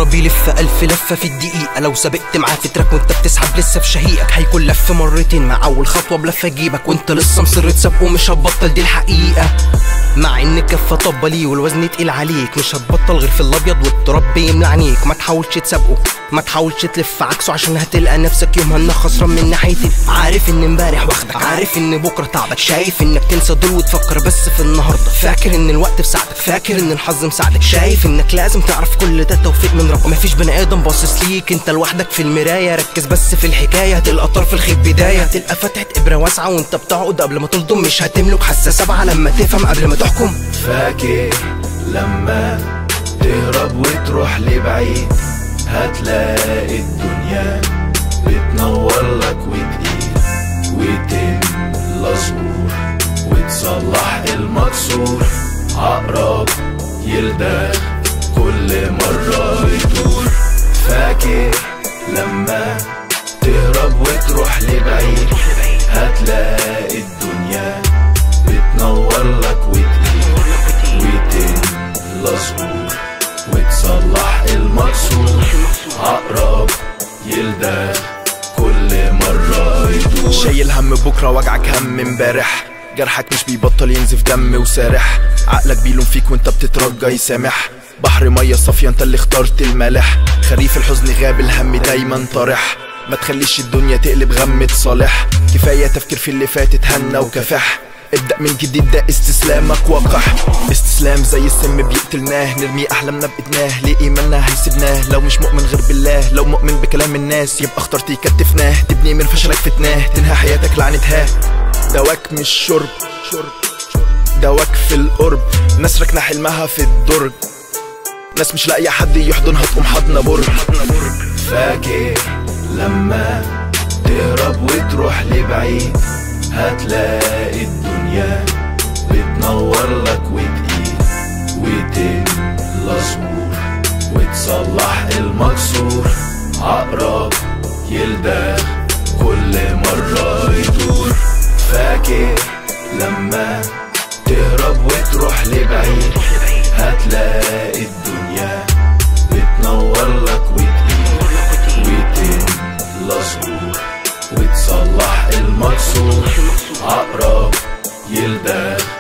بيلف ألف لفة في الدقيقة لو سبقت معاه في تراك وانت بتسحب لسه في شهيقك هيكون لف مرتين مع أول خطوة بلفة جيبك وانت لسه مصر تسابقه مش هتبطل دي الحقيقة مع ان كفة طبة ليه والوزن تقيل عليك مش هتبطل غير في الابيض والتراب بيملى عينيك ما تحاولش تسابقه ما تحاولش تلف عكسه عشان هتلقى نفسك يومها انك خسران من ناحيتين عارف ان امبارح واخدك عارف ان بكره تعبك شايف انك تنسى دول وتفكر بس في النهارده فاكر ان الوقت في ساعتك فاكر ان الحظ مساعدك شايف انك لازم تعرف كل ده توفيق من ربك مفيش بني ادم باصص ليك انت لوحدك في المرايه ركز بس في الحكايه هتلقى طرف الخيط بدايه هتلقى فتحه ابره واسعه وانت بتعقد قبل ما تلضم مش هتملك حساسه سبعه لما تفهم قبل ما تحكم فاكر لما تهرب وتروح لبعيد هتلاقي الدنيا بتنور لك وتقيل وتملى زهور وتصلح المكسور عقرب يلدغ كل مرة يدور فاكر لما تهرب وتروح لبعيد هتلاقي الدنيا بتنور لك وتقيل وتملى زهور وتصلح المكسور عقرب يلدغ كل مرة يدور شايل هم بكره وجعك هم امبارح جرحك مش بيبطل ينزف دم وسارح عقلك بيلوم فيك وانت بتترجى يسامح بحر مية صافية انت اللي اخترت الملح خريف الحزن غاب الهم دايما طارح ما تخليش الدنيا تقلب غم صالح كفاية تفكير في اللي فات اتهنى وكفاح ابدأ من جديد ده استسلامك وقح استسلام زي السم بيقتلناه نرمي احلامنا بايدناه ليه ايماننا هيسيبناه لو مش مؤمن غير بالله لو مؤمن بكلام الناس يبقى اخترت يكتفناه تبني من فشلك فتناه تنهى حياتك لعنتها دواك مش شرب دواك في القرب ناس ركنة حلمها في الدرج ناس مش لاقية حد يحضنها تقوم حضنة برج فاكر لما تهرب وتروح لبعيد هتلاقي الدنيا بتنور لك وتقيل وتملى زهور وتصلح المكسور عقرب يلدغ كل مرة يدور فاكر لما تهرب وتروح لبعيد هتلاقي الدنيا بتنور لك وتقيل وتملى زهور وتصلح المكسور عقرب يلدغ